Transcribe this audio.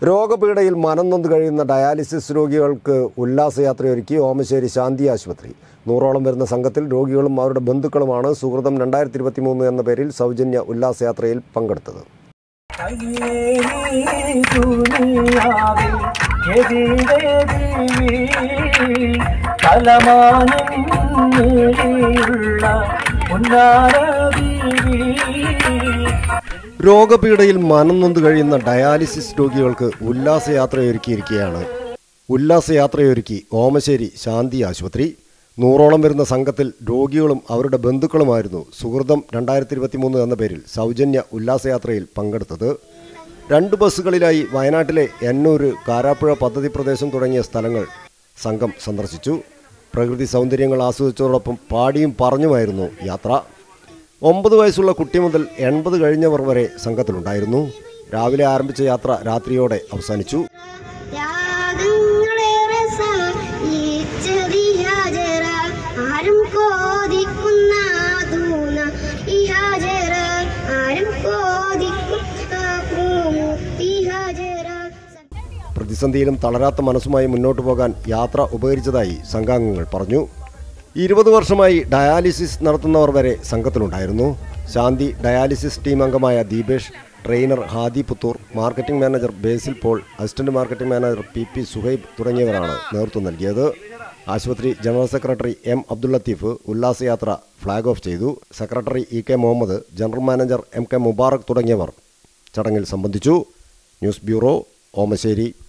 രോഗപീഠയിൽ മനം നൊന്ത് കഴിയുന്ന ഡയാലിസിസ് രോഗികൾക്ക് ഉല്ലാസയാത്രയൊരുക്കി ഓമശ്ശേരി ശാന്തി ആശുപത്രി നൂറോളം വരുന്ന സംഘത്തിൽ രോഗികളും അവരുടെ ബന്ധുക്കളുമാണ് സുഹൃതം രണ്ടായിരത്തി ഇരുപത്തി മൂന്ന് എന്ന പേരിൽ സൗജന്യ ഉല്ലാസയാത്രയിൽ പങ്കെടുത്തത് ദുനിയാവിൽ എവിടെ തലമാനിലുള്ള രോഗപീഠയിൽ മനം നൊന്ത് കഴിയുന്ന ഡയാലിസിസ് രോഗികൾക്ക് ഉല്ലാസയാത്രയൊരുക്കിയിരിക്കുകയാണ് ഉല്ലാസയാത്രയൊരുക്കി ഓമശ്ശേരി ശാന്തി ആശുപത്രി നൂറോളം വരുന്ന സംഘത്തിൽ രോഗികളും അവരുടെ ബന്ധുക്കളുമായിരുന്നു സുഹൃതം രണ്ടായിരത്തി ഇരുപത്തി മൂന്ന് എന്ന പേരിൽ സൗജന്യ ഉല്ലാസയാത്രയിൽ പങ്കെടുത്തത് രണ്ട് ബസ്സുകളിലായി വയനാട്ടിലെ എന്നൂര് കാരാപ്പുഴ പദ്ധതി പ്രദേശം തുടങ്ങിയ സ്ഥലങ്ങൾ സംഘം സന്ദർശിച്ചു പ്രകൃതി സൗന്ദര്യങ്ങൾ ആസ്വദിച്ചതോടൊപ്പം പാടിയും പറഞ്ഞുമായിരുന്നു യാത്ര ഒമ്പത് വയസ്സുള്ള കുട്ടി മുതൽ എൺപത് കഴിഞ്ഞവർ വരെ സംഘത്തിലുണ്ടായിരുന്നു രാവിലെ ആരംഭിച്ച യാത്ര രാത്രിയോടെ അവസാനിച്ചു ത്യാഗങ്ങളേറെ സഹിച്ചതി ഹാജര ആരും കോതിക്കുന്ന തൂന ഈ ഹാജര ആരും കോതിക്കുന്ന ഈ ഹാജര പ്രതിസന്ധിയിലും തളരാത്ത മനസ്സുമായി മുന്നോട്ടു പോകാൻ യാത്ര ഉപകരിച്ചതായി സംഘാംഗങ്ങൾ പറഞ്ഞു ഇരുപത് വർഷമായി ഡയാലിസിസ് നടത്തുന്നവർ വരെ സംഘത്തിലുണ്ടായിരുന്നു ശാന്തി ഡയാലിസിസ് ടീം അംഗമായ Deepesh trainer Hadi Puthur marketing manager Basil Paul assistant marketing manager P P Suhaib തുടങ്ങിയവരാണ് നേതൃത്വം നൽകിയത് ആശുപത്രി general secretary M Abdul Latheef ഉല്ലാസയാത്ര ഫ്ളാഗ് ഓഫ് ചെയ്തു secretary E K Muhammad general manager M K Mubarak തുടങ്ങിയവർ ചടങ്ങിൽ സംബന്ധിച്ചു ന്യൂസ് ബ്യൂറോ ഓമശ്ശേരി